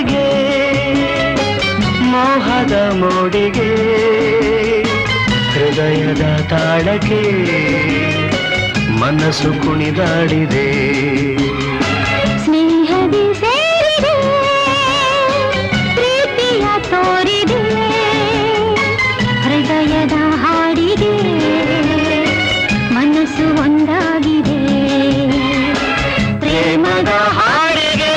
ಹಾಡಿಗೆ ಮೋಹದ ಮೋಡಿಗೆ ಹೃದಯದ ತಾಳಕ್ಕೆ ಮನಸ್ಸು ಕುಣಿದಾಡಿದೆ ಸ್ನೇಹದಿ ಸೇರಿದೆ ಪ್ರೀತಿಯ ತೋರಿದೆ ಹೃದಯದ ಹಾಡಿಗೆ ಮನಸ್ಸು ಒಂದಾಗಿದೆ ಪ್ರೇಮದ ಹಾಡಿಗೆ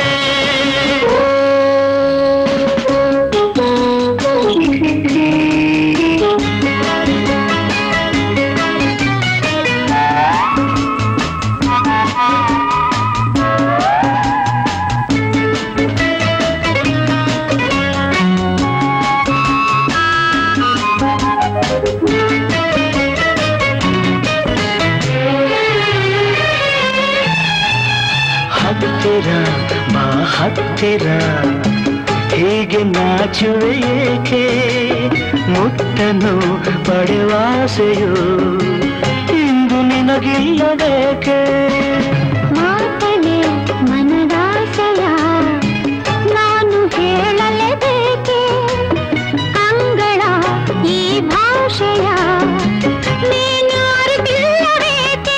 ಹತ್ತಿರ ಬಾ ಹತ್ತಿರ ಹೀಗೆ ನಾಚುವೆ ಏಕೆ ಮುಟ್ಟನು ಪಡೆವಾಸೆಯು ಇಂದು ನಿನಗಿಲ್ಲಬೇಕೆ ಮಾತನೆ ಮನದಾಸೆಯ ನಾನು ಹೇಳಲೇಬೇಕೆ ಕಂಗಳ ಈ ಭಾಷೆಯ ನೀನು ಅರಿತಿಲ್ಲಬೇಕೆ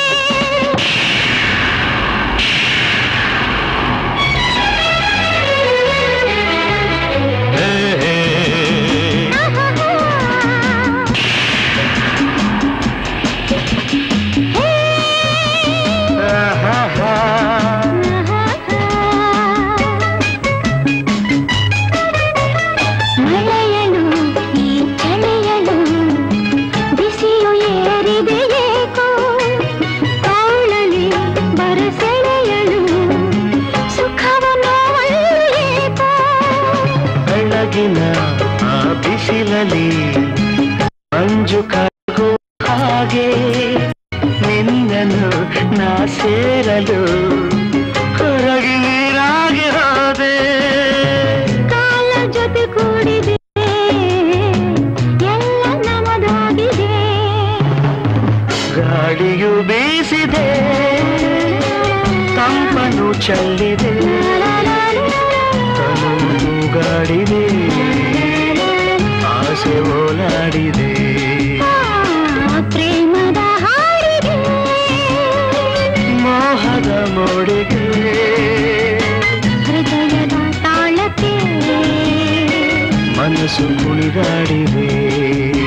ಹೇ, ಹೇ. ಆಹಾಹಾ. ಮಳೆಯಳು ಈ ಚಳಿಯಳು ಬಿಸಿಯು ಏರಿದೆ ಏಕೋ ತೋಳಲಿ ಬರಸೆಳೆಯಳು ಸುಖವನ್ನು ಏಕೋ ಬೆಳಗಿನ ಆ ಬಿಸಿಲಲ್ಲಿ ಮಂಜು ಕರಗೋ ಹಾಗೆ ನಿನ್ನನ್ನು ನಾ ಸೇರಲು ಹೊರಗೆ ನೀರಾಗಿ ಹೋದೆ ಕಾಲ ಜೊತೆ ಕೂಡಿದೆ ಎಲ್ಲ ನಮದಾಗಿದೆ ಗಾಳಿಯು ಬೀಸಿದೆ ತಂಪನು ಚೆಲ್ಲಿದೆ ತನು ಗಾಡಿದೆ ಆಸೆ ಓಲಾಡಿದೆ ಆ ಪ್ರೇಮದ ಹಾಡಿಗೆ ಮೋಹದ ಮೋಡಿಗೆ ಹೃದಯದ ತಾಳಕ್ಕೆ ಮನಸ್ಸು ಕುಣಿದಾಡಿದೆ